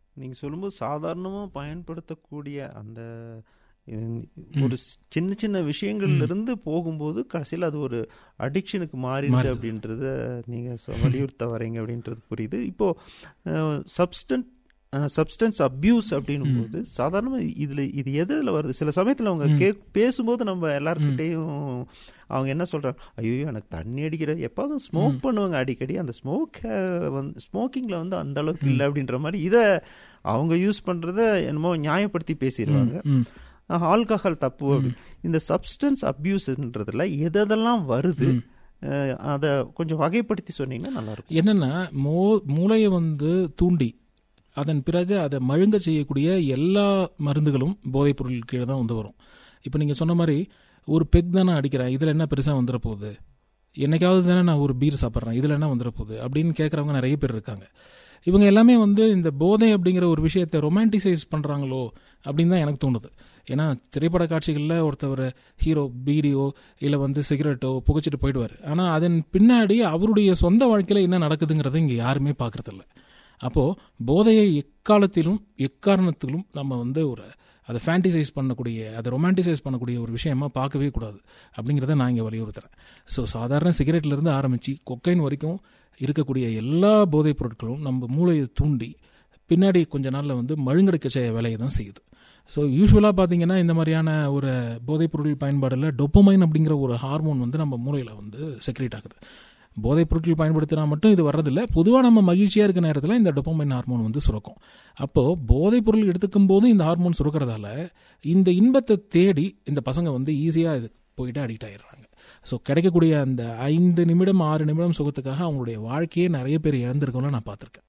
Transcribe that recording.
நீங்கள் சொல்லும்போது சாதாரணமாக பயன்படுத்தக்கூடிய அந்த அஹ், ஒரு ஸ்- சின்ன சின்ன விஷயங்கள்ல இருந்து போகும்போது கடைசியில் அது ஒரு அடிக்ஷனுக்கு மாறிடுது மாறுது. அப்படின்றத நீங்கள் வலியுறுத்த வரீங்க அப்படின்றது புரியுது இப்போது சப்ஸ்டன் சப்ஸ்டன்ஸ் அப்யூஸ் அப்படின்னும் போது சாதாரணமாக இதில் இது எதில் வருது சில சமயத்தில் அவங்க கே பேசும்போது நம்ம எல்லாருக்கிட்டையும் அவங்க என்ன சொல்கிறாங்க ஐயோ எனக்கு தண்ணி அடிக்கிற எப்போதும் ஸ்மோக் பண்ணுவாங்க அடிக்கடி அந்த ஸ்மோக் வந்து ஸ்மோக்கிங்கில் வந்து அந்த அளவுக்கு இல்லை அப்படின்ற மாதிரி இதை அவங்க யூஸ் பண்ணுறத என்னமோ நியாயப்படுத்தி பேசிடுவாங்க ம். ஆல்கஹால் தப்பு அப்படி இந்த சப்ஸ்டன்ஸ் அப்யூஸ்ன்றதுல எதெல்லாம் வருது அஹ், அதை கொஞ்சம் வகைப்படுத்தி சொன்னீங்கன்னா நல்லா இருக்கும் என்னன்னா மோ மூளையை வந்து தூண்டி அதன் பிறகு அதை மழுங்க செய்யக்கூடிய எல்லா மருந்துகளும் போதைப் பொருள் கீழே தான் வந்து வரும் இப்போ நீங்கள் சொன்ன மாதிரி ஒரு பெக் தானே அடிக்கிறேன் இதில் என்ன பெருசாக வந்துட போகுது என்னைக்காவது தானே நான் ஒரு பீர் சாப்பிட்றேன் இதில் என்ன வந்துட போகுது அப்படின்னு கேட்குறவங்க நிறைய பேர் இருக்காங்க இவங்க எல்லாமே வந்து இந்த போதை அப்படிங்கிற ஒரு விஷயத்தை ரொமான்டிசைஸ் பண்ணுறாங்களோ அப்படின்னு தான் எனக்கு தோணுது ஏன்னா திரைப்பட காட்சிகளில் ஒருத்தவர் ஹீரோ பீடியோ இல்லை வந்து சிகரெட்டோ புகைச்சிட்டு போயிடுவார் ஆனால் அதன் பின்னாடி அவருடைய சொந்த வாழ்க்கையில் என்ன நடக்குதுங்கிறத இங்கே யாருமே பார்க்கறதில்ல அப்போது போதையை எக்காலத்திலும் எக்காரணத்திலும் நம்ம வந்து ஒரு அதை ஃபேண்டிசைஸ் பண்ணக்கூடிய அதை ரொமான்டிசைஸ் பண்ணக்கூடிய ஒரு விஷயமா பார்க்கவே கூடாது அப்படிங்கிறத நான் இங்கே வலியுறுத்துறேன் ஸோ சாதாரண சிகரெட்லேருந்து ஆரம்பித்து கொக்கைன் வரைக்கும் இருக்கக்கூடிய எல்லா போதைப் பொருட்களும் நம்ம மூளையை தூண்டி பின்னாடி கொஞ்ச நாளில் வந்து மழுங்கடிக்க செய்ய வேலையை தான் செய்யுது ஸோ யூஸ்வலாக பார்த்தீங்கன்னா இந்த மாதிரியான ஒரு போதைப் பொருள் பயன்பாடில் டொப்பமைன் அப்படிங்கிற ஒரு ஹார்மோன் வந்து நம்ம மூளையில் வந்து செக்ரேட் ஆகுது போதைப் பொருட்கள் பயன்படுத்தினா மட்டும் இது வர்றதில்ல பொதுவாக நம்ம மகிழ்ச்சியாக இருக்க நேரத்தில் இந்த டொப்பமைன் ஹார்மோன் வந்து சுரக்கும் அப்போது போதைப் பொருள் எடுத்துக்கும் போது இந்த ஹார்மோன் சுரக்கிறதால இந்த இன்பத்தை தேடி இந்த பசங்க வந்து ஈஸியாக இது போயிட்டு அடிக்ட் ஆயிடுறாங்க ஸோ கிடைக்கக்கூடிய அந்த ஐந்து நிமிடம் ஆறு நிமிடம் சுகத்துக்காக அவங்களுடைய வாழ்க்கையே நிறைய பேர் இழந்திருக்கோம்னு நான் பார்த்துருக்கேன்